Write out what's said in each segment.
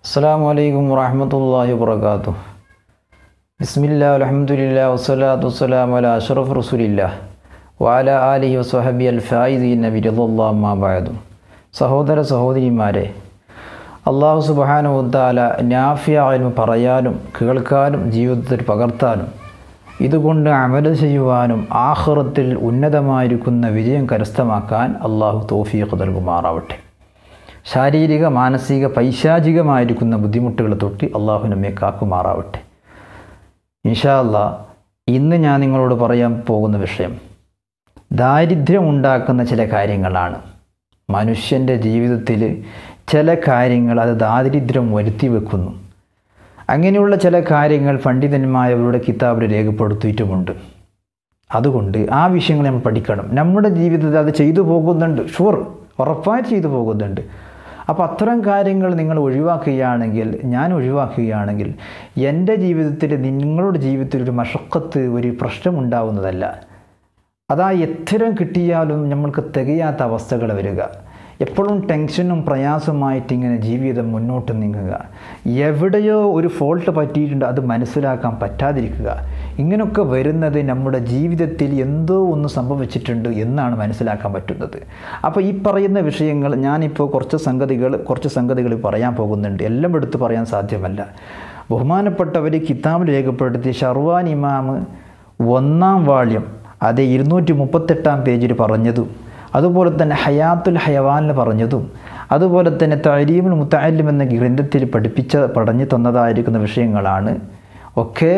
അസ്സാം വലൈക്കും വറഹമത്തല്ലാഹി വാത്തു ബിസ്മില്ലാ അലഹമുല്ലാ വസ്സലാത്തു വസ്സലാം അല അഷറഫ് റസൂലില്ല വാല ആലിഹി വസ്വഹബി അൽ ഫായിദീൻ നബി റല്ലാമാബായതും സഹോദര സഹോദരിമാരെ അള്ളാഹു സുബാനുദ്ദാല നാഫിയ ആൽമ പറയാനും കേൾക്കാനും ജീവിതത്തിൽ പകർത്താനും ഇതുകൊണ്ട് അമല ചെയ്യുവാനും ആഹ്റത്തിൽ ഉന്നതമായിരിക്കുന്ന വിജയം കരസ്ഥമാക്കാൻ അള്ളാഹു തോഫീഖ് നൽകുമാറാവട്ടെ ശാരീരിക മാനസിക പൈശാചികമായിരിക്കുന്ന ബുദ്ധിമുട്ടുകൾ തൊട്ട് അള്ളാഹു നമ്മെ കാക്കുമാറാവട്ടെ ഇൻഷാ അല്ലാ ഇന്ന് ഞാൻ നിങ്ങളോട് പറയാൻ പോകുന്ന വിഷയം ദാരിദ്ര്യം ഉണ്ടാക്കുന്ന ചില കാര്യങ്ങളാണ് മനുഷ്യൻ്റെ ജീവിതത്തിൽ ചില കാര്യങ്ങൾ അത് ദാരിദ്ര്യം വരുത്തി വെക്കുന്നു അങ്ങനെയുള്ള ചില കാര്യങ്ങൾ പണ്ഡിതന്മാരവരുടെ കിതാബിൽ രേഖപ്പെടുത്തിയിട്ടുമുണ്ട് അതുകൊണ്ട് ആ വിഷയങ്ങൾ നമ്മൾ പഠിക്കണം നമ്മുടെ ജീവിതത്തിൽ അത് ചെയ്തു പോകുന്നുണ്ട് ഷുവർ ഉറപ്പായിട്ട് ചെയ്തു പോകുന്നുണ്ട് അപ്പോൾ അത്തരം കാര്യങ്ങൾ നിങ്ങൾ ഒഴിവാക്കുകയാണെങ്കിൽ ഞാൻ ഒഴിവാക്കുകയാണെങ്കിൽ എൻ്റെ ജീവിതത്തിൽ നിങ്ങളുടെ ജീവിതത്തിൽ ഒരു മഷക്കത്ത് ഒരു പ്രശ്നമുണ്ടാവുന്നതല്ല അതാ എത്തരം കിട്ടിയാലും നമ്മൾക്ക് തികയാത്ത അവസ്ഥകൾ വരിക എപ്പോഴും ടെൻഷനും പ്രയാസമായിട്ട് ഇങ്ങനെ ജീവിതം മുന്നോട്ട് നീങ്ങുക എവിടെയോ ഒരു ഫോൾട്ട് പറ്റിയിട്ടുണ്ട് അത് മനസ്സിലാക്കാൻ പറ്റാതിരിക്കുക ഇങ്ങനെയൊക്കെ വരുന്നത് നമ്മുടെ ജീവിതത്തിൽ എന്തോ ഒന്ന് സംഭവിച്ചിട്ടുണ്ട് എന്നാണ് മനസ്സിലാക്കാൻ പറ്റുന്നത് അപ്പോൾ ഈ പറയുന്ന വിഷയങ്ങൾ ഞാനിപ്പോൾ കുറച്ച് സംഗതികൾ കുറച്ച് സംഗതികൾ പറയാൻ പോകുന്നുണ്ട് എല്ലാം എടുത്ത് പറയാൻ സാധ്യമല്ല ബഹുമാനപ്പെട്ടവർ കിതാബിൽ രേഖപ്പെടുത്തി ഷർവാൻ ഇമാം ഒന്നാം വാള്യം അത് ഇരുന്നൂറ്റി മുപ്പത്തെട്ടാം പേജിൽ പറഞ്ഞതും അതുപോലെ തന്നെ ഹയാത്തുൽ ഹയവാനിൽ പറഞ്ഞതും അതുപോലെ തന്നെ തരീമുൽ മുത്തഅല്ലിം എന്ന ഗ്രന്ഥത്തിൽ പഠിപ്പിച്ച പഠഞ്ഞു തന്നതായിരിക്കുന്ന വിഷയങ്ങളാണ് ഒക്കെ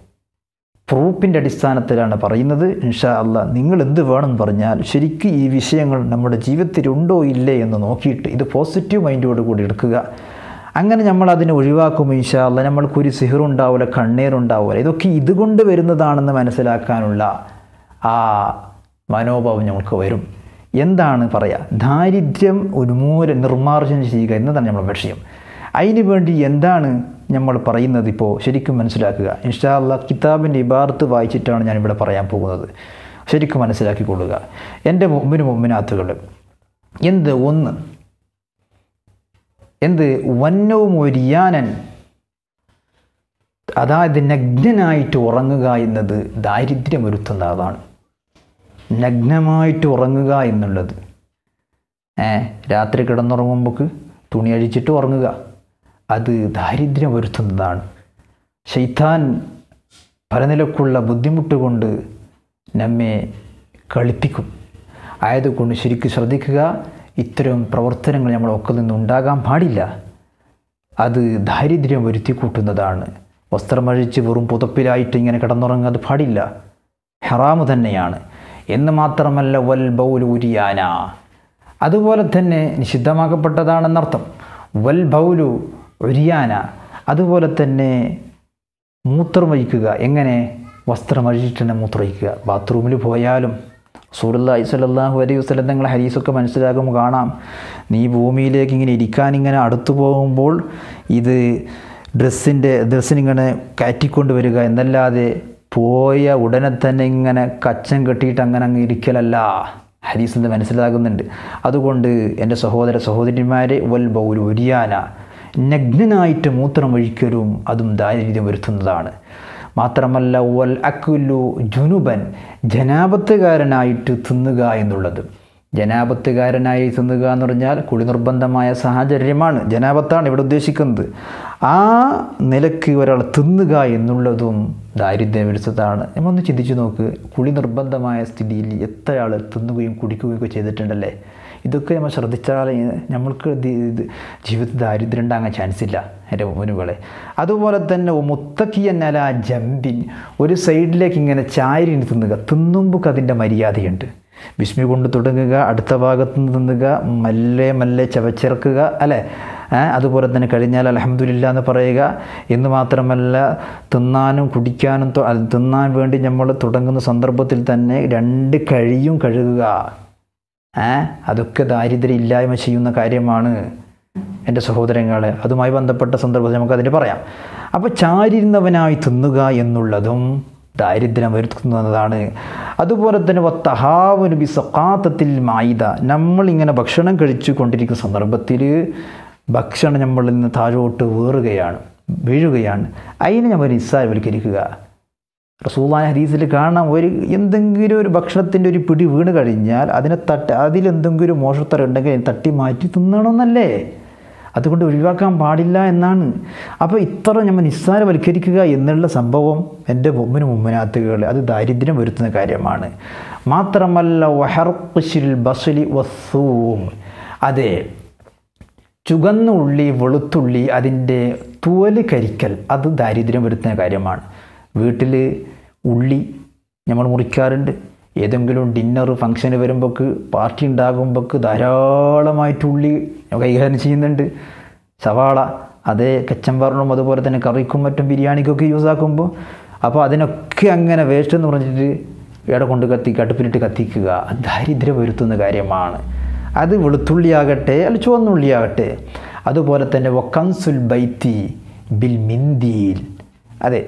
പ്രൂഫിൻ്റെ അടിസ്ഥാനത്തിലാണ് പറയുന്നത് ഇൻഷാ അല്ല നിങ്ങൾ എന്ത് വേണമെന്ന് പറഞ്ഞാൽ ശരിക്കും ഈ വിഷയങ്ങൾ നമ്മുടെ ജീവിതത്തിൽ ഉണ്ടോ ഇല്ലേ എന്ന് നോക്കിയിട്ട് ഇത് പോസിറ്റീവ് മൈൻഡോട് കൂടി എടുക്കുക അങ്ങനെ നമ്മൾ അതിനെ ഒഴിവാക്കും ഇൻഷാ അല്ല നമ്മൾക്കൊരു സിഹറുണ്ടാവില്ല കണ്ണീറുണ്ടാവില്ല ഇതൊക്കെ ഇതുകൊണ്ട് വരുന്നതാണെന്ന് മനസ്സിലാക്കാനുള്ള ആ മനോഭാവം നമുക്ക് വരും എന്താണ് പറയുക ദാരിദ്ര്യം ഉന്മൂല നിർമ്മാർജ്ജനം ചെയ്യുക എന്നതാണ് നമ്മുടെ ലക്ഷ്യം അതിന് വേണ്ടി എന്താണ് നമ്മൾ പറയുന്നത് ഇപ്പോൾ ശരിക്കും മനസ്സിലാക്കുക ഇൻഷാല്ല കിതാബിൻ്റെ ഇബാർത്ത് വായിച്ചിട്ടാണ് ഞാനിവിടെ പറയാൻ പോകുന്നത് ശരിക്കും മനസ്സിലാക്കിക്കൊള്ളുക എൻ്റെ മുമ്പിന് മുമ്പിനകത്തുകൾ എന്ത് ഒന്ന് എന്ത് വന്നവും ഒരിയാനൻ അതായത് നഗ്നനായിട്ട് ഉറങ്ങുക എന്നത് ദാരിദ്ര്യം വരുത്തുന്ന അതാണ് നഗ്നമായിട്ട് ഉറങ്ങുക എന്നുള്ളത് ഏ രാത്രി കിടന്നുറങ്ങുമ്പോൾ തുണി അഴിച്ചിട്ട് ഉറങ്ങുക അത് ദാരിദ്ര്യം വരുത്തുന്നതാണ് ഷെയ്ത്താൻ പലനിലക്കുള്ള ബുദ്ധിമുട്ട് കൊണ്ട് നമ്മെ കളിപ്പിക്കും ആയതുകൊണ്ട് ശരിക്കും ശ്രദ്ധിക്കുക ഇത്തരം പ്രവർത്തനങ്ങൾ നമ്മളൊക്കെ നിന്ന് ഉണ്ടാകാൻ പാടില്ല അത് ദാരിദ്ര്യം വരുത്തി കൂട്ടുന്നതാണ് വസ്ത്രമഴിച്ച് വെറും പുതപ്പിലായിട്ട് ഇങ്ങനെ കിടന്നുറങ്ങാൻ അത് പാടില്ല ഹറാമ് തന്നെയാണ് എന്ന് മാത്രമല്ല വൽ ബൗലൂരിയാന അതുപോലെ തന്നെ നിഷിദ്ധമാക്കപ്പെട്ടതാണെന്നർത്ഥം വൽ ബൗലു ഉരിയാന അതുപോലെ തന്നെ മൂത്രമൊഴിക്കുക എങ്ങനെ വസ്ത്രം അഴിച്ചിട്ട് തന്നെ മൂത്രമൊഴിക്കുക ബാത്റൂമിൽ പോയാലും സൂറുല്ലാഹി സ്വല്ലല്ലാഹു അലൈഹി വസല്ലം തങ്ങളെ ഹരീസൊക്കെ മനസ്സിലാക്കുമ്പോൾ കാണാം നീ ഭൂമിയിലേക്ക് ഇങ്ങനെ ഇരിക്കാൻ ഇങ്ങനെ അടുത്തു പോകുമ്പോൾ ഇത് ഡ്രസ്സിൻ്റെ ഡ്രസ്സിനിങ്ങനെ കയറ്റിക്കൊണ്ട് വരിക എന്നല്ലാതെ പോയ ഉടനെ തന്നെ ഇങ്ങനെ കച്ചം കെട്ടിയിട്ട് അങ്ങനെ അങ്ങ് ഇരിക്കലല്ല ഹരീസിന് മനസ്സിലാകുന്നുണ്ട് അതുകൊണ്ട് എൻ്റെ സഹോദര സഹോദരിമാരെ വൽ ബൗൽ ഒരിയാന നഗ്നനായിട്ട് മൂത്രമൊഴിക്കലും അതും ദാരിദ്ര്യം വരുത്തുന്നതാണ് മാത്രമല്ല വൽ അക്കുലു ജുനുബൻ ജനാപത്തുകാരനായിട്ട് തിന്നുക എന്നുള്ളത് ജനാപത്തുകാരനായി തിന്നുക എന്ന് പറഞ്ഞാൽ കുളി നിർബന്ധമായ സാഹചര്യമാണ് ജനാപത്താണ് ഇവിടെ ഉദ്ദേശിക്കുന്നത് ആ നിലക്ക് ഒരാൾ തിന്നുക എന്നുള്ളതും ദാരിദ്ര്യം വരുത്തതാണ് നമ്മളൊന്ന് ചിന്തിച്ചു നോക്ക് കുളി നിർബന്ധമായ സ്ഥിതിയിൽ എത്ര ആൾ തിന്നുകയും കുടിക്കുകയും ഒക്കെ ചെയ്തിട്ടുണ്ടല്ലേ ഇതൊക്കെ നമ്മൾ ശ്രദ്ധിച്ചാൽ നമ്മൾക്ക് ജീവിതത്തിൽ ദാരിദ്ര്യം ഉണ്ടാകാൻ ചാൻസ് ഇല്ല എൻ്റെ മുനുകളെ അതുപോലെ തന്നെ മുത്തക്കിയന്നല ജമ്പിൻ ഒരു സൈഡിലേക്ക് ഇങ്ങനെ ചായരി തിന്നുക തിന്നുമ്പോൾ അതിൻ്റെ മര്യാദയുണ്ട് ബിസ്മി കൊണ്ട് തുടങ്ങുക അടുത്ത ഭാഗത്ത് നിന്ന് തിന്നുക മല്ലെ മല്ലെ ചവച്ചിറക്കുക അല്ലേ അതുപോലെ തന്നെ കഴിഞ്ഞാൽ അലഹമ്മദില്ല എന്ന് പറയുക എന്ന് മാത്രമല്ല തിന്നാനും കുടിക്കാനും തിന്നാൻ വേണ്ടി നമ്മൾ തുടങ്ങുന്ന സന്ദർഭത്തിൽ തന്നെ രണ്ട് കഴിയും കഴുകുക ഏ അതൊക്കെ ദാരിദ്ര്യം ഇല്ലായ്മ ചെയ്യുന്ന കാര്യമാണ് എൻ്റെ സഹോദരങ്ങളെ അതുമായി ബന്ധപ്പെട്ട സന്ദർഭത്തിൽ നമുക്കതിന് പറയാം അപ്പോൾ ചാരിരുന്നവനായി തിന്നുക എന്നുള്ളതും ദാരിദ്ര്യം വരുത്തുന്നതാണ് അതുപോലെ തന്നെ വത്തഹാവുന് ബി സക്കാത്തത്തിൽ മായിത നമ്മളിങ്ങനെ ഭക്ഷണം കഴിച്ചു കൊണ്ടിരിക്കുന്ന സന്ദർഭത്തിൽ ഭക്ഷണം നമ്മളിൽ നിന്ന് താഴോട്ട് വേറുകയാണ് വീഴുകയാണ് അതിനെ നമ്മൾ നിസ്സാരവൽക്കരിക്കുക റസൂലായ ഹദീസിൽ കാണാം ഒരു എന്തെങ്കിലും ഒരു ഭക്ഷണത്തിൻ്റെ ഒരു പിടി വീണ് കഴിഞ്ഞാൽ അതിനെ തട്ടി അതിലെന്തെങ്കിലും ഒരു മോശത്തരം ഉണ്ടെങ്കിൽ അതിനെ തട്ടി മാറ്റി തിന്നണമെന്നല്ലേ അതുകൊണ്ട് ഒഴിവാക്കാൻ പാടില്ല എന്നാണ് അപ്പോൾ ഇത്ര നമ്മൾ നിസ്സാരവൽക്കരിക്കുക എന്നുള്ള സംഭവം എൻ്റെ മുമ്പിന് മുമ്പിനകത്തുകൾ അത് ദാരിദ്ര്യം വരുത്തുന്ന കാര്യമാണ് മാത്രമല്ല വഹർഖുശിൽ ബസുലി വസൂം അതെ ചുവന്ന ഉള്ളി വെളുത്തുള്ളി അതിൻ്റെ തുവല് കരിക്കൽ അത് ദാരിദ്ര്യം വരുത്തുന്ന കാര്യമാണ് വീട്ടിൽ ഉള്ളി നമ്മൾ മുറിക്കാറുണ്ട് ഏതെങ്കിലും ഡിന്നർ ഫംഗ്ഷന് വരുമ്പോൾക്ക് പാർട്ടി ഉണ്ടാകുമ്പോൾക്ക് ധാരാളമായിട്ട് ഉള്ളി കൈകാര്യം ചെയ്യുന്നുണ്ട് സവാള അതേ കച്ചമ്പറിനും അതുപോലെ തന്നെ കറിക്കും മറ്റും ബിരിയാണിക്കൊക്കെ യൂസ് ആക്കുമ്പോൾ അപ്പോൾ അതിനൊക്കെ അങ്ങനെ വേസ്റ്റ് എന്ന് പറഞ്ഞിട്ട് ഇവിടെ കൊണ്ട് കത്തി അടുപ്പിലിട്ട് കത്തിക്കുക അത് ദാരിദ്ര്യം വരുത്തുന്ന കാര്യമാണ് അത് വെളുത്തുള്ളിയാകട്ടെ അല്ല ചുവന്നുള്ളിയാകട്ടെ അതുപോലെ തന്നെ വക്കൻസുൽ ബൈത്തി ബിൽ മിന്തിയിൽ അതെ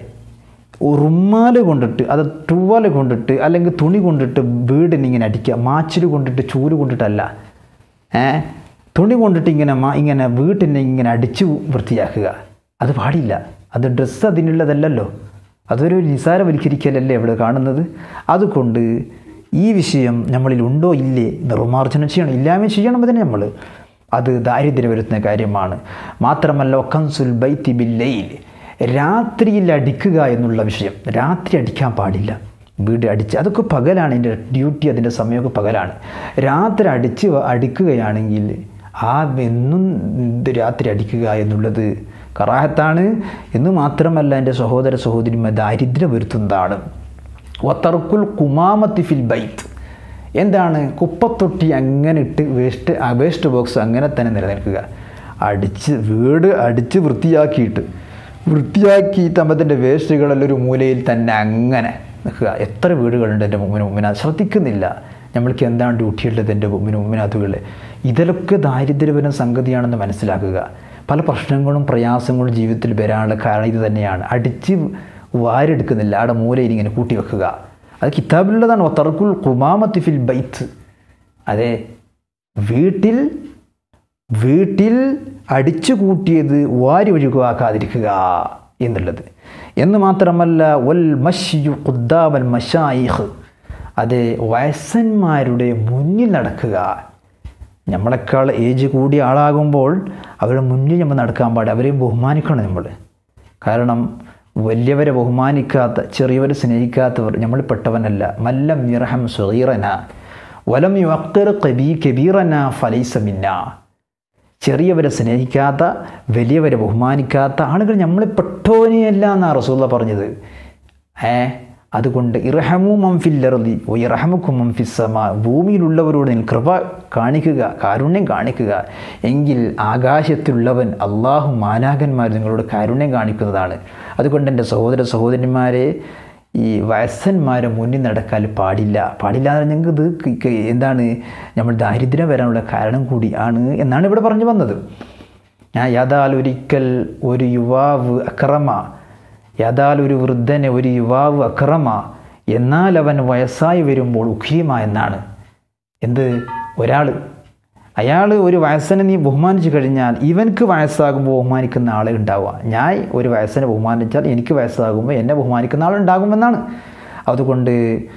റുമാല് കൊണ്ടിട്ട് അത് ടൂവല് കൊണ്ടിട്ട് അല്ലെങ്കിൽ തുണി കൊണ്ടിട്ട് വീടിനിങ്ങനെ അടിക്കുക മാച്ചിൽ കൊണ്ടിട്ട് ചൂല് കൊണ്ടിട്ടല്ല ഏ തുണി കൊണ്ടിട്ട് ഇങ്ങനെ മാ ഇങ്ങനെ വീട്ടിനെ ഇങ്ങനെ അടിച്ച് വൃത്തിയാക്കുക അത് പാടില്ല അത് ഡ്രസ്സ് അതിനുള്ളതല്ലല്ലോ അതൊരു നിസാരവൽക്കരിക്കലല്ലേ ഇവിടെ കാണുന്നത് അതുകൊണ്ട് ഈ വിഷയം നമ്മളിൽ ഉണ്ടോ ഇല്ലേ നിർമ്മാർജ്ജനം ചെയ്യണം ഇല്ലായ്മ ചെയ്യണം അതിന് നമ്മൾ അത് ദാരിദ്ര്യം വരുത്തുന്ന കാര്യമാണ് മാത്രമല്ല ഒക്കൻസുൽ ബൈത്തി ബില്ലയിൽ രാത്രിയിൽ അടിക്കുക എന്നുള്ള വിഷയം രാത്രി അടിക്കാൻ പാടില്ല വീട് അടിച്ച് അതൊക്കെ പകലാണ് എൻ്റെ ഡ്യൂട്ടി അതിൻ്റെ സമയമൊക്കെ പകലാണ് രാത്രി അടിച്ച് അടിക്കുകയാണെങ്കിൽ ആ എന്നും രാത്രി അടിക്കുക എന്നുള്ളത് കറാഹത്താണ് എന്ന് മാത്രമല്ല എൻ്റെ സഹോദര സഹോദരിമാർ ദാരിദ്ര്യം വരുത്തുന്നതാണ് വത്തർക്കുൽ കുമാമത്തി ഫിൽ ബൈത്ത് എന്താണ് കുപ്പത്തൊട്ടി അങ്ങനെ ഇട്ട് വേസ്റ്റ് ആ വേസ്റ്റ് ബോക്സ് അങ്ങനെ തന്നെ നിലനിൽക്കുക അടിച്ച് വീട് അടിച്ച് വൃത്തിയാക്കിയിട്ട് വൃത്തിയാക്കിയിട്ട് അമ്പത്തിൻ്റെ വേസ്റ്റുകളെല്ലാം ഒരു മൂലയിൽ തന്നെ അങ്ങനെ നിൽക്കുക എത്ര വീടുകളുണ്ട് എൻ്റെ മുമ്പിന് മുമ്പിന ശ്രദ്ധിക്കുന്നില്ല നമ്മൾക്ക് എന്താണ് ഡ്യൂട്ടി ഉള്ളത് എൻ്റെ മുമ്പിന് മുമ്പിനകത്തുകൾ ഇതിലൊക്കെ ദാരിദ്ര്യപരം സംഗതിയാണെന്ന് മനസ്സിലാക്കുക പല പ്രശ്നങ്ങളും പ്രയാസങ്ങളും ജീവിതത്തിൽ വരാനുള്ള കാരണം ഇത് തന്നെയാണ് അടിച്ച് വാരെടുക്കുന്നില്ല അവിടെ മൂലയിൽ ഇങ്ങനെ കൂട്ടി വെക്കുക അത് കിതാബിലുള്ളതാണ് തർക്കുൽ കുമാമത്തി ഫിൽ ബൈത്ത് അതെ വീട്ടിൽ വീട്ടിൽ അടിച്ചു കൂട്ടിയത് വാരി ഒഴുകുവാക്കാതിരിക്കുക എന്നുള്ളത് എന്ന് മാത്രമല്ല വൽ മഷ്യു ഖുദ്ദാബൽ മഷായിഹ് അതെ വയസ്സന്മാരുടെ മുന്നിൽ നടക്കുക നമ്മളെക്കാൾ ഏജ് കൂടിയ ആളാകുമ്പോൾ അവരുടെ മുന്നിൽ നമ്മൾ നടക്കാൻ പാടില്ല അവരെയും ബഹുമാനിക്കണം നമ്മൾ കാരണം വലിയവരെ ബഹുമാനിക്കാത്ത ചെറിയവരെ സ്നേഹിക്കാത്തവർ നമ്മൾ പെട്ടവനല്ല മല്ലം മിർഹം സുഹീറന വലം യുക്തർ കബീ കബീറന ഫലൈസമിന്ന ചെറിയവരെ സ്നേഹിക്കാത്ത വലിയവരെ ബഹുമാനിക്കാത്ത ആളുകൾ നമ്മളെ പെട്ടോനെയല്ല എന്നാണ് റസൂള്ള പറഞ്ഞത് ഏ അതുകൊണ്ട് ഇറഹമു മംഫില്ലറുതി ഓ ഇറഹമുക്കും മംഫിസമ ഭൂമിയിലുള്ളവരോട് നിങ്ങൾ കൃപ കാണിക്കുക കാരുണ്യം കാണിക്കുക എങ്കിൽ ആകാശത്തിലുള്ളവൻ അള്ളാഹു മാലാകന്മാർ നിങ്ങളോട് കാരുണ്യം കാണിക്കുന്നതാണ് അതുകൊണ്ട് എൻ്റെ സഹോദര സഹോദരന്മാരെ ഈ വയസ്സന്മാരെ മുന്നിൽ നടക്കാൻ പാടില്ല പാടില്ല എന്ന് ഞങ്ങൾക്ക് ഇത് എന്താണ് നമ്മൾ ദാരിദ്ര്യം വരാനുള്ള കാരണം കൂടി ആണ് എന്നാണ് ഇവിടെ പറഞ്ഞു വന്നത് ഞാൻ യാതാൽ ഒരിക്കൽ ഒരു യുവാവ് അക്രമ യാതാൽ ഒരു വൃദ്ധനെ ഒരു യുവാവ് അക്രമ എന്നാൽ അവൻ വയസ്സായി വരുമ്പോൾ ഉഖീമ എന്നാണ് എന്ത് ഒരാൾ അയാൾ ഒരു വയസ്സനെ നീ ബഹുമാനിച്ചു കഴിഞ്ഞാൽ ഇവൻക്ക് വയസ്സാകുമ്പോൾ ബഹുമാനിക്കുന്ന ആളെ ഉണ്ടാവുക ഞാൻ ഒരു വയസ്സിനെ ബഹുമാനിച്ചാൽ എനിക്ക് വയസ്സാകുമ്പോൾ എന്നെ ബഹുമാനിക്കുന്ന ആളുണ്ടാകുമെന്നാണ് അതുകൊണ്ട്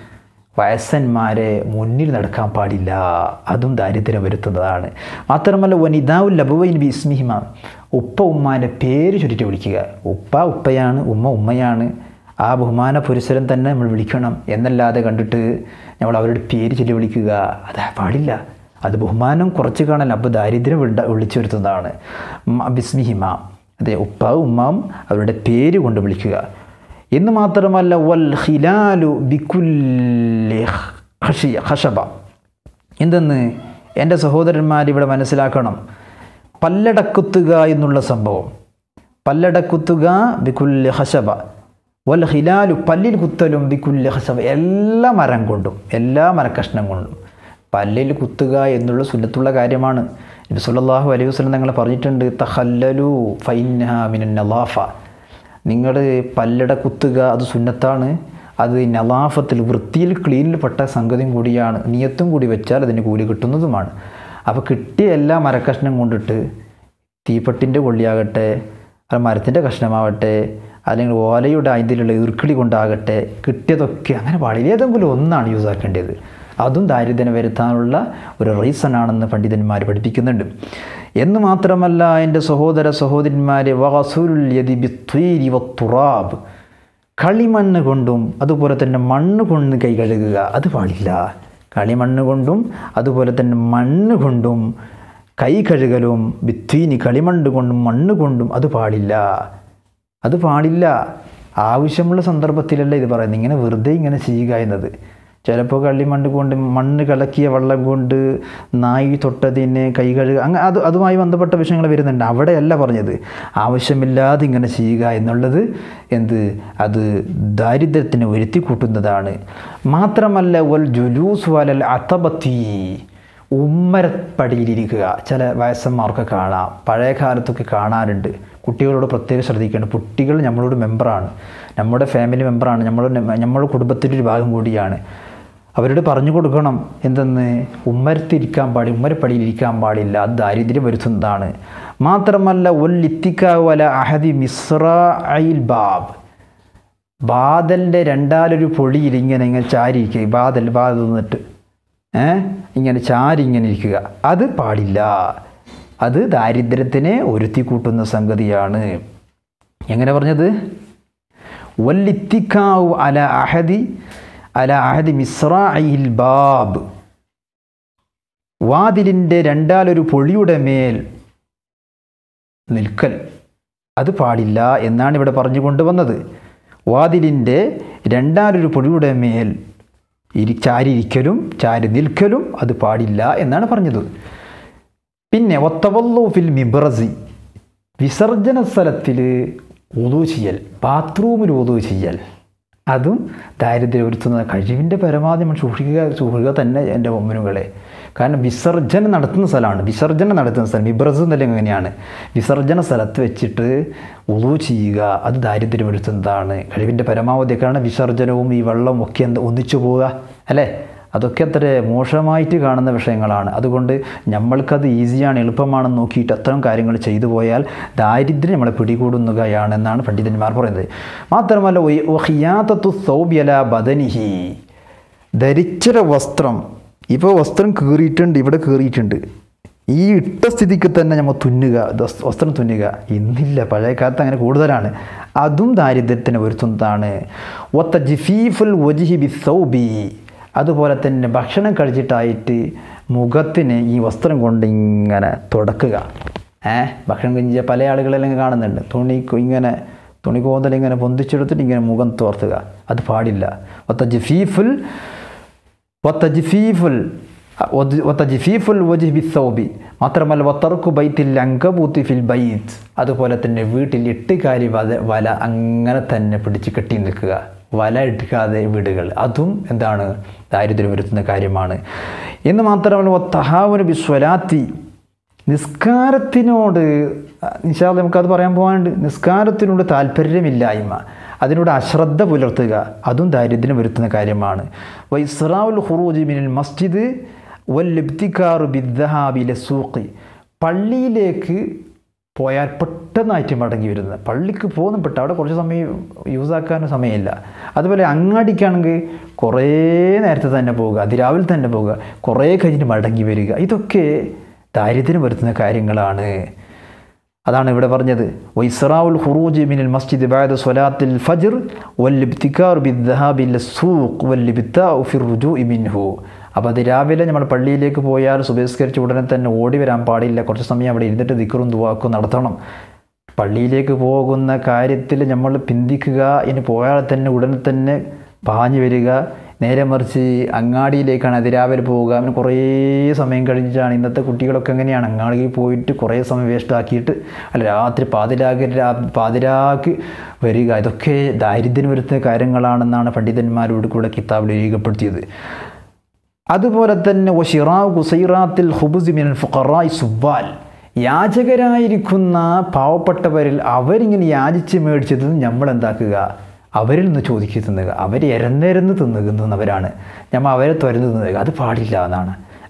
വയസ്സന്മാരെ മുന്നിൽ നടക്കാൻ പാടില്ല അതും ദാരിദ്ര്യം വരുത്തുന്നതാണ് മാത്രമല്ല വനിതാവുൽ ലബുവൈൻ ബി ഇസ്മിഹിമ ഉപ്പ ഉമ്മാൻ്റെ പേര് ചുരുട്ടി വിളിക്കുക ഉപ്പ ഉപ്പയാണ് ഉമ്മ ഉമ്മയാണ് ആ ബഹുമാന പുരുഷരൻ തന്നെ നമ്മൾ വിളിക്കണം എന്നല്ലാതെ കണ്ടിട്ട് നമ്മൾ അവരുടെ പേര് ചൊല്ലി വിളിക്കുക അത് പാടില്ല അത് ബഹുമാനം കുറച്ച് കാണാൻ അപ്പോൾ ദാരിദ്ര്യം വിണ്ട വിളിച്ചു വരുത്തുന്നതാണ് ബിസ്മിഹിമ അതെ ഉപ്പാവും ഉമ്മാവും അവരുടെ പേര് കൊണ്ട് വിളിക്കുക എന്ന് മാത്രമല്ല വൽ ഹിലാലു ബിക്കുല്ലി ഖഷിയ ഖഷബ എന്തെന്ന് എൻ്റെ സഹോദരന്മാർ ഇവിടെ മനസ്സിലാക്കണം പല്ലടക്കുത്തുക എന്നുള്ള സംഭവം പല്ലടക്കുത്തുക ബിക്കുല്ലി ഖഷബ വൽ ഹിലാലു പല്ലിൽ കുത്തലും ബിക്കുല്ലി ഖഷബ എല്ലാ മരം കൊണ്ടും എല്ലാ മരക്കഷ്ണം കൊണ്ടും പല്ലിൽ കുത്തുക എന്നുള്ള സുന്നത്തുള്ള കാര്യമാണ് നബി സല്ലല്ലാഹു അലൈഹി വസല്ലം തങ്ങൾ പറഞ്ഞിട്ടുണ്ട് തഹല്ലലു ഫൈൻഹ മിനൻ നലാഫ നിങ്ങൾ പല്ലട കുത്തുക അത് സുന്നത്താണ് അത് നലാഫത്തിൽ വൃത്തിയിൽ ക്ലീനിൽ പെട്ട സംഗതിയും കൂടിയാണ് നിയത്തും കൂടി വെച്ചാൽ അതിന് കൂലി കിട്ടുന്നതുമാണ് അപ്പോൾ കിട്ടിയ എല്ലാ മരക്കഷ്ണം കൊണ്ടിട്ട് തീപ്പെട്ടിൻ്റെ കൊള്ളിയാകട്ടെ അത് മരത്തിൻ്റെ കഷ്ണമാവട്ടെ അല്ലെങ്കിൽ ഓലയുടെ അതിലുള്ള ഈർക്കിളി കൊണ്ടാകട്ടെ കിട്ടിയതൊക്കെ അങ്ങനെ പാടില്ല ഏതെങ്കിലും ഒന്നാണ് യൂസ് ആക്കേണ്ടത് അതും ദാരിദ്ര്യം വരുത്താനുള്ള ഒരു റീസൺ ആണെന്ന് പണ്ഡിതന്മാർ പഠിപ്പിക്കുന്നുണ്ട് എന്ന് മാത്രമല്ല എൻ്റെ സഹോദര സഹോദരന്മാരെ വസുരുൽ യദി ബിത്വീരി വത്തുറാബ് കളിമണ്ണ് കൊണ്ടും അതുപോലെ തന്നെ മണ്ണ് കൊണ്ട് കൈ കഴുകുക അത് പാടില്ല കളിമണ്ണ് കൊണ്ടും അതുപോലെ തന്നെ മണ്ണ് കൊണ്ടും കൈ കഴുകലും ബിത്വീനി കളിമണ്ണ് കൊണ്ടും മണ്ണ് കൊണ്ടും അത് പാടില്ല അത് പാടില്ല ആവശ്യമുള്ള സന്ദർഭത്തിലല്ല ഇത് പറയുന്നത് ഇങ്ങനെ വെറുതെ ഇങ്ങനെ ചെയ്യുക എന്നത് ചിലപ്പോൾ കളിമണ്ണ് കൊണ്ട് മണ്ണ് കലക്കിയ വെള്ളം കൊണ്ട് നായി തൊട്ടതിന് കൈ കഴുകുക അങ്ങനെ അത് അതുമായി ബന്ധപ്പെട്ട വിഷയങ്ങൾ വരുന്നുണ്ട് അവിടെയല്ല പറഞ്ഞത് ആവശ്യമില്ലാതെ ഇങ്ങനെ ചെയ്യുക എന്നുള്ളത് എന്ത് അത് ദാരിദ്ര്യത്തിന് വരുത്തി കൂട്ടുന്നതാണ് മാത്രമല്ല വൽ ജുലൂസ് വലൽ അത്തബത്തി ഉമ്മരപ്പടിയിലിരിക്കുക ചില വയസ്സന്മാർക്ക് കാണാം പഴയ കാലത്തൊക്കെ കാണാറുണ്ട് കുട്ടികളോട് പ്രത്യേകം ശ്രദ്ധിക്കേണ്ട കുട്ടികൾ നമ്മളോട് മെമ്പറാണ് നമ്മുടെ ഫാമിലി മെമ്പറാണ് നമ്മുടെ നമ്മുടെ കുടുംബത്തിൻ്റെ ഒരു ഭാഗം കൂടിയാണ് അവരോട് പറഞ്ഞു കൊടുക്കണം എന്തെന്ന് ഉമ്മരത്തിരിക്കാൻ പാടി ഉമ്മരപ്പടിയിൽ ഇരിക്കാൻ പാടില്ല അത് ദാരിദ്ര്യം വരുത്തുന്നതാണ് മാത്രമല്ല ഒല്ലിത്തിക്കാവല അഹദി മിസ്രയിൽ ബാബ് ബാദലിൻ്റെ രണ്ടാലൊരു പൊടിയിൽ ഇങ്ങനെ ഇങ്ങനെ ചാരിയിരിക്കുക ബാദൽ ബാദൽ നിന്നിട്ട് ഏ ഇങ്ങനെ ചാരി ഇങ്ങനെ ഇരിക്കുക അത് പാടില്ല അത് ദാരിദ്ര്യത്തിനെ ഒരുത്തി കൂട്ടുന്ന സംഗതിയാണ് എങ്ങനെ പറഞ്ഞത് വല്ലിത്തിക്കാവു അല അഹദി അല അഹദി മിസ്രയിൽ ബാബ് വാതിലിൻ്റെ രണ്ടാലൊരു പൊളിയുടെ മേൽ നിൽക്കൽ അത് പാടില്ല എന്നാണ് ഇവിടെ പറഞ്ഞു കൊണ്ടുവന്നത് വാതിലിൻ്റെ രണ്ടാലൊരു പൊളിയുടെ മേൽ ഇരി ചാരിയിരിക്കലും ചാരി നിൽക്കലും അത് പാടില്ല എന്നാണ് പറഞ്ഞത് പിന്നെ ഒത്തവല്ലോ ഫിൽ മിബ്രസി വിസർജന സ്ഥലത്തിൽ ഒതു ചെയ്യൽ ബാത്റൂമിൽ ഒതു ചെയ്യൽ അതും ദാരിദ്ര്യം വരുത്തുന്ന കഴിവിൻ്റെ പരമാവധി നമ്മൾ സൂക്ഷിക്കുക സൂക്ഷിക്കുക തന്നെ എൻ്റെ ഒമ്മനുകളെ കാരണം വിസർജനം നടത്തുന്ന സ്ഥലമാണ് വിസർജനം നടത്തുന്ന സ്ഥലം വിബ്രസ് എന്നല്ല എങ്ങനെയാണ് വിസർജന സ്ഥലത്ത് വെച്ചിട്ട് ഉളു ചെയ്യുക അത് ദാരിദ്ര്യം വരുത്തുന്നതാണ് കഴിവിൻ്റെ പരമാവധി കാരണം വിസർജനവും ഈ വെള്ളവും ഒക്കെ എന്ത് ഒന്നിച്ചു പോവുക അല്ലേ അതൊക്കെ അത്ര മോശമായിട്ട് കാണുന്ന വിഷയങ്ങളാണ് അതുകൊണ്ട് നമ്മൾക്കത് ഈസിയാണ് എളുപ്പമാണെന്ന് നോക്കിയിട്ട് അത്തരം കാര്യങ്ങൾ ചെയ്തു പോയാൽ ദാരിദ്ര്യം നമ്മളെ പിടികൂടുന്നതാണെന്നാണ് പണ്ഡിതന്മാർ പറയുന്നത് മാത്രമല്ല ഒഹിയാത്തത്തു സൗബ്യല ബദനിഹി ധരിച്ചൊരു വസ്ത്രം ഇപ്പോൾ വസ്ത്രം കീറിയിട്ടുണ്ട് ഇവിടെ കീറിയിട്ടുണ്ട് ഈ ഇട്ട സ്ഥിതിക്ക് തന്നെ നമ്മൾ തുന്നുക വസ്ത്രം തുന്നുക ഇന്നില്ല പഴയ കാലത്ത് അങ്ങനെ കൂടുതലാണ് അതും ദാരിദ്ര്യത്തിന് വരുത്തുന്നതാണ് ഒത്ത ജിഫീഫുൽ ഒജിഹി ബി സൗബി അതുപോലെ തന്നെ ഭക്ഷണം കഴിച്ചിട്ടായിട്ട് മുഖത്തിന് ഈ വസ്ത്രം കൊണ്ട് ഇങ്ങനെ തുടക്കുക ഏ ഭക്ഷണം കഴിഞ്ഞ പല ആളുകളെല്ലാം കാണുന്നുണ്ട് തുണി ഇങ്ങനെ തുണി കോന്തൽ ഇങ്ങനെ പൊന്തിച്ചെടുത്തിട്ട് ഇങ്ങനെ മുഖം തോർത്തുക അത് പാടില്ല ഒത്ത ജിഫീഫുൽ ഒത്ത ജിഫീഫുൽ ഒത്ത ജിഫീഫുൽ വജി ബിസൗബി മാത്രമല്ല വത്തർക്കു ബൈത്തിൽ അങ്കബൂത്തി ഫിൽ ബൈത്ത് അതുപോലെ തന്നെ വീട്ടിൽ എട്ടുകാരി വല വല അങ്ങനെ തന്നെ പിടിച്ച് കെട്ടി നിൽക്കുക വല എടുക്കാതെ വീടുകൾ അതും എന്താണ് ദാരിദ്ര്യം വരുത്തുന്ന കാര്യമാണ് എന്ന് മാത്രമല്ല തഹാവുന് ബിസ്വലാത്തി നിസ്കാരത്തിനോട് നിശാദ് നമുക്കത് പറയാൻ പോകാനുണ്ട് നിസ്കാരത്തിനോട് താല്പര്യമില്ലായ്മ അതിനോട് അശ്രദ്ധ പുലർത്തുക അതും ദാരിദ്ര്യം വരുത്തുന്ന കാര്യമാണ് വൈസ്രാവുൽ ഹുറൂജി മിനിൽ മസ്ജിദ് വല്ലിബ്തിക്കാറു ബിദ്ദഹാബിലെ സൂഖി പള്ളിയിലേക്ക് പോയാൽ പെട്ടെന്നായിട്ട് മടങ്ങി വരുന്നത് പള്ളിക്ക് പോകുന്ന പെട്ട അവിടെ കുറച്ച് സമയം യൂസ് ആക്കാനും സമയമില്ല അതുപോലെ അങ്ങാടിക്കാണെങ്കിൽ കുറേ നേരത്തെ തന്നെ പോവുക അതിരാവിലെ തന്നെ പോവുക കുറേ കഴിഞ്ഞിട്ട് മടങ്ങി വരിക ഇതൊക്കെ ദാരിദ്ര്യം വരുത്തുന്ന കാര്യങ്ങളാണ് അതാണ് ഇവിടെ പറഞ്ഞത് വൈസ്രാവുൽ ഹുറൂജ് മിനൽ മസ്ജിദ് ബാദ സ്വലാത്തിൽ ഫജ്ർ വല്ലിബ്തിക്കാർ ബിദ്ദഹാബിൽ സൂഖ് വല്ലിബ്താഉ ഫിർ റുജൂഇ മിൻഹു അപ്പോൾ അത് രാവിലെ നമ്മൾ പള്ളിയിലേക്ക് പോയാൽ സുബഹിസ്കരിച്ച് ഉടനെ തന്നെ ഓടി വരാൻ പാടില്ല കുറച്ച് സമയം അവിടെ ഇരുന്നിട്ട് ദിക്കറും ദുവാക്കും നടത്തണം പള്ളിയിലേക്ക് പോകുന്ന കാര്യത്തിൽ നമ്മൾ പിന്തിക്കുക ഇനി പോയാൽ തന്നെ ഉടനെ തന്നെ പാഞ്ഞു വരിക നേരെ മറിച്ച് അങ്ങാടിയിലേക്കാണ് അതിരാവിലെ പോവുക അങ്ങനെ കുറേ സമയം കഴിഞ്ഞിട്ടാണ് ഇന്നത്തെ കുട്ടികളൊക്കെ എങ്ങനെയാണ് അങ്ങാടിയിൽ പോയിട്ട് കുറേ സമയം വേസ്റ്റ് ആക്കിയിട്ട് അല്ല രാത്രി പാതിരാക്ക് പാതിരാക്ക് വരിക ഇതൊക്കെ ദാരിദ്ര്യം വരുത്തുന്ന കാര്യങ്ങളാണെന്നാണ് പണ്ഡിതന്മാരോട് കൂടെ കിതാബിൽ രേഖപ്പെടുത്തിയത് അതുപോലെ തന്നെ ഒഷിറാവ് കുസൈറാത്തിൽ ഹുബുസ് മിനൽ ഫുഖറായി സുബാൽ യാചകരായിരിക്കുന്ന പാവപ്പെട്ടവരിൽ അവരിങ്ങനെ യാചിച്ച് മേടിച്ചത് നമ്മൾ എന്താക്കുക അവരിൽ നിന്ന് ചോദിക്കുക തിന്നുക അവർ ഇരന്നിരന്ന് തിന്നുന്നവരാണ് നമ്മൾ അവരെ തുരന്ന് തിന്നുക അത് പാടില്ല എന്നാണ്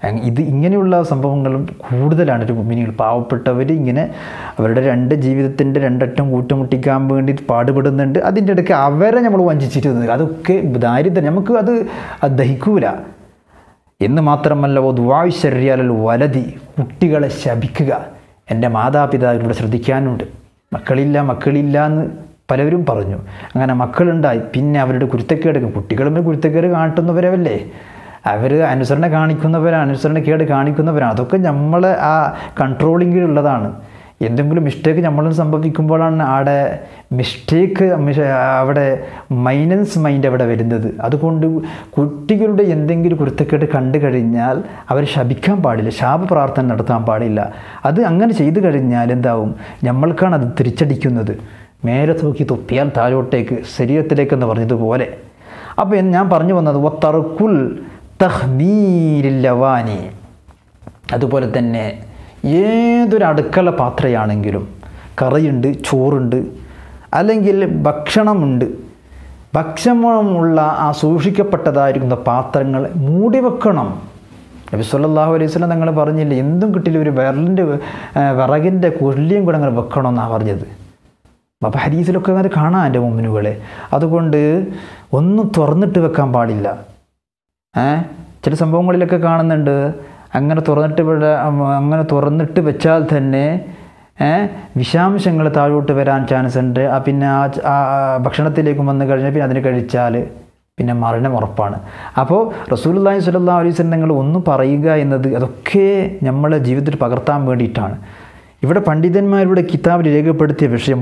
അങ് ഇത് ഇങ്ങനെയുള്ള സംഭവങ്ങളും കൂടുതലാണ് ഒരു മുമിനികൾ പാവപ്പെട്ടവർ ഇങ്ങനെ അവരുടെ രണ്ട് ജീവിതത്തിൻ്റെ രണ്ടറ്റം കൂട്ടുമുട്ടിക്കാൻ വേണ്ടി പാടുപെടുന്നുണ്ട് അതിൻ്റെ ഇടയ്ക്ക് അവരെ നമ്മൾ വഞ്ചിച്ചിരുന്നത് അതൊക്കെ ദാരിദ്ര്യം നമുക്ക് അത് അത് ദഹിക്കൂല എന്ന് മാത്രമല്ല ദുവായുശര്യാലൽ വലതി കുട്ടികളെ ശപിക്കുക എൻ്റെ മാതാപിതാക്കളോട് ശ്രദ്ധിക്കാനുണ്ട് മക്കളില്ല മക്കളില്ല എന്ന് പലവരും പറഞ്ഞു അങ്ങനെ മക്കളുണ്ടായി പിന്നെ അവരുടെ കുരുത്തക്കേട് കുട്ടികളും കുരുത്തക്കേട് കാട്ടുന്നവരവല്ലേ അവർ അനുസരണ കാണിക്കുന്നവരാണ് അനുസരണക്കേട് കാണിക്കുന്നവരാണ് അതൊക്കെ നമ്മളെ ആ കൺട്രോളിങ്ങിലുള്ളതാണ് എന്തെങ്കിലും മിസ്റ്റേക്ക് നമ്മളിൽ സംഭവിക്കുമ്പോഴാണ് അവിടെ മിസ്റ്റേക്ക് അവിടെ മൈനസ് മൈൻഡ് അവിടെ വരുന്നത് അതുകൊണ്ട് കുട്ടികളുടെ എന്തെങ്കിലും കുരുത്തക്കേട് കണ്ടു കഴിഞ്ഞാൽ അവർ ശപിക്കാൻ പാടില്ല ശാപ പ്രാർത്ഥന നടത്താൻ പാടില്ല അത് അങ്ങനെ ചെയ്തു കഴിഞ്ഞാൽ എന്താവും നമ്മൾക്കാണ് അത് തിരിച്ചടിക്കുന്നത് മേലെ തൂക്കി തുപ്പിയാൽ താഴോട്ടേക്ക് ശരീരത്തിലേക്കെന്ന് പറഞ്ഞതുപോലെ അപ്പോൾ ഞാൻ പറഞ്ഞു വന്നത് ഒത്തറുക്കുൽ തഹ്മീരില്ലവാനി അതുപോലെ തന്നെ ഏതൊരു അടുക്കള പാത്രയാണെങ്കിലും കറിയുണ്ട് ചോറുണ്ട് അല്ലെങ്കിൽ ഭക്ഷണമുണ്ട് ഭക്ഷണമുള്ള ആ സൂക്ഷിക്കപ്പെട്ടതായിരിക്കുന്ന പാത്രങ്ങൾ മൂടി വെക്കണം നബി സല്ലല്ലാഹു അലൈഹി വസല്ലം തങ്ങൾ പറഞ്ഞില്ല എന്തും കിട്ടില്ല ഒരു വിരലിൻ്റെ വിറകിൻ്റെ കൊല്ലിയും കൂടെ അങ്ങനെ വെക്കണമെന്നാണ് പറഞ്ഞത് അപ്പോൾ ഹരീസിലൊക്കെ അങ്ങനെ കാണാം എൻ്റെ മുമ്പിനുകളെ അതുകൊണ്ട് ഒന്നും തുറന്നിട്ട് വെക്കാൻ പാടില്ല ഏ ചില സംഭവങ്ങളിലൊക്കെ കാണുന്നുണ്ട് അങ്ങനെ തുറന്നിട്ട് ഇവിടെ അങ്ങനെ തുറന്നിട്ട് വെച്ചാൽ തന്നെ വിഷാംശങ്ങൾ താഴോട്ട് വരാൻ ചാൻസ് ഉണ്ട് ആ പിന്നെ ആ ഭക്ഷണത്തിലേക്ക് വന്നു കഴിഞ്ഞാൽ പിന്നെ അതിന് കഴിച്ചാൽ പിന്നെ മരണം ഉറപ്പാണ് അപ്പോൾ റസൂലുള്ളാഹി സ്വല്ലല്ലാഹു അലൈഹി വസല്ലം നിങ്ങൾ ഒന്ന് പറയുക എന്നത് അതൊക്കെ നമ്മളെ ജീവിതത്തിൽ പകർത്താൻ വേണ്ടിയിട്ടാണ് ഇവിടെ പണ്ഡിതന്മാരുടെ കിതാബിൽ രേഖപ്പെടുത്തിയ വിഷയം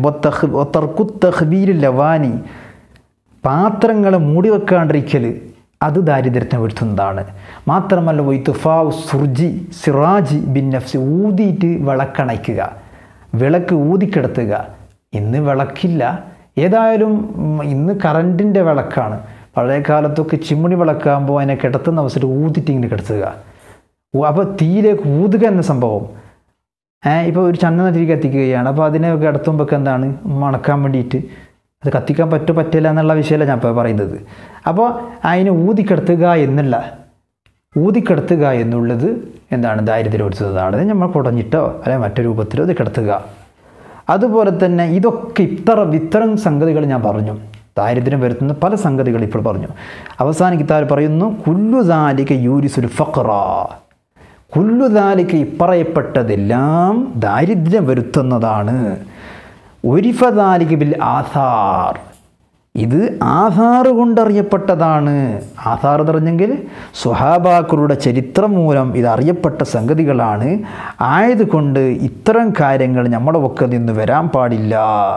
ലവാനി പാത്രങ്ങളെ മൂടി വെക്കാണ്ടിരിക്കൽ അത് ദാരിദ്ര്യത്തിന് വരുത്തുന്നതാണ് മാത്രമല്ല വൈത്തുഫാവ് സുർജി സിറാജി ബിൻ നഫ്സ് ഊതിയിട്ട് വിളക്കണയ്ക്കുക വിളക്ക് ഊതിക്കിടത്തുക ഇന്ന് വിളക്കില്ല ഏതായാലും ഇന്ന് കറണ്ടിൻ്റെ വിളക്കാണ് പഴയ കാലത്തൊക്കെ ചിമ്മിണി വിളക്കാകുമ്പോൾ അതിനെ കിടത്തുന്ന അവസരം ഊതിയിട്ട് ഇങ്ങനെ കിടത്തുക അപ്പോൾ തീയിലേക്ക് ഊതുക എന്ന സംഭവം ഇപ്പോൾ ഒരു ചന്ദന തിരി കത്തിക്കുകയാണ് അപ്പോൾ അതിനെ കിടത്തുമ്പോൾ എന്താണ് മണക്കാൻ വേണ്ടിയിട്ട് അത് കത്തിക്കാൻ പറ്റുമോ പറ്റില്ല എന്നുള്ള വിഷയമല്ല ഞാൻ ഇപ്പോൾ പറയുന്നത് അപ്പോൾ അതിനെ ഊതിക്കെടുത്തുക എന്നുള്ള ഊതിക്കെടുത്തുക എന്നുള്ളത് എന്താണ് ദാരിദ്ര്യം ഒഴിച്ചതാണ് നമ്മൾ കുടഞ്ഞിട്ടോ അല്ലെങ്കിൽ മറ്റു രൂപത്തിലോ ഇത് കിടത്തുക അതുപോലെ തന്നെ ഇതൊക്കെ ഇത്ര ഇത്തരം സംഗതികൾ ഞാൻ പറഞ്ഞു ദാരിദ്ര്യം വരുത്തുന്ന പല സംഗതികൾ ഇപ്പോൾ പറഞ്ഞു അവസാന കിതാബ് പറയുന്നു കുല്ലുദാലിക യൂരിസുൽ ഫഖറ കുല്ലുദാലിക്ക് ഇപ്പറയപ്പെട്ടതെല്ലാം ദാരിദ്ര്യം വരുത്തുന്നതാണ് ഒരിഫദാലിക്ക് ബിൽ ആധാർ ഇത് ആധാർ കൊണ്ടറിയപ്പെട്ടതാണ് ആധാർ പറഞ്ഞെങ്കിൽ സ്വഹാബാക്കളുടെ ചരിത്രം മൂലം ഇത് അറിയപ്പെട്ട സംഗതികളാണ് ആയതുകൊണ്ട് ഇത്തരം കാര്യങ്ങൾ നമ്മുടെ ഒക്കെ നിന്ന് വരാൻ പാടില്ല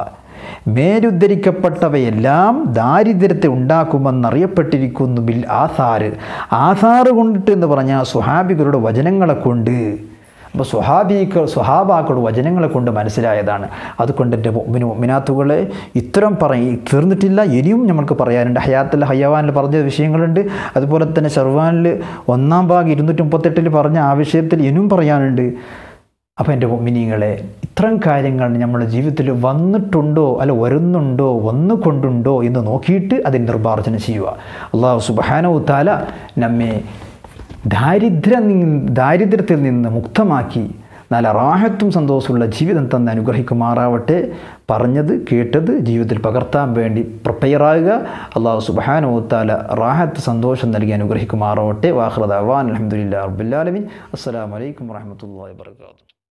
മേലുദ്ധരിക്കപ്പെട്ടവയെല്ലാം ദാരിദ്ര്യത്തെ ഉണ്ടാക്കുമെന്നറിയപ്പെട്ടിരിക്കുന്നു ബിൽ ആധാറ് ആധാറ് കൊണ്ടിട്ട് എന്ന് പറഞ്ഞാൽ സുഹാബികളുടെ വചനങ്ങളെ കൊണ്ട് അപ്പോൾ സ്വഹാബികൾ സ്വഹാബാക്കളുടെ വചനങ്ങളെ കൊണ്ട് മനസ്സിലായതാണ് അതുകൊണ്ട് എൻ്റെ മിനാത്തുകളെ ഇത്തരം പറയും തീർന്നിട്ടില്ല ഇനിയും നമ്മൾക്ക് പറയാനുണ്ട് ഹയാത്തിൽ ഹയ്യവാനിൽ പറഞ്ഞ വിഷയങ്ങളുണ്ട് അതുപോലെ തന്നെ ഷർവാനിൽ ഒന്നാം ഭാഗം ഇരുന്നൂറ്റി മുപ്പത്തെട്ടിൽ പറഞ്ഞ ആ വിഷയത്തിൽ ഇനിയും പറയാനുണ്ട് അപ്പോൾ എൻ്റെ മിനിങ്ങളെ ഇത്തരം കാര്യങ്ങൾ നമ്മുടെ ജീവിതത്തിൽ വന്നിട്ടുണ്ടോ അല്ല വരുന്നുണ്ടോ വന്നുകൊണ്ടുണ്ടോ എന്ന് നോക്കിയിട്ട് അതിന് നിർമ്മാർജ്ജനം ചെയ്യുക അള്ളാഹു സുബാനോ താല നമ്മെ ദാരിദ്ര്യ ദാരിദ്ര്യത്തിൽ നിന്ന് മുക്തമാക്കി നല്ല റാഹത്തും സന്തോഷമുള്ള ജീവിതം തന്ന് അനുഗ്രഹിക്കുമാറാവട്ടെ പറഞ്ഞത് കേട്ടത് ജീവിതത്തിൽ പകർത്താൻ വേണ്ടി പ്രിപ്പയറാകുക അള്ളാഹു സുബാനോ താല റാഹത്ത് സന്തോഷം നൽകി അനുഗ്രഹിക്കുമാറാവട്ടെ വാഹൃദ അവാൻ അലഹമുല്ലാ റബുല്ലാലമിൻ അസ്സാം വലൈക്കും വാഹമത്തല്ലാ വാത്തു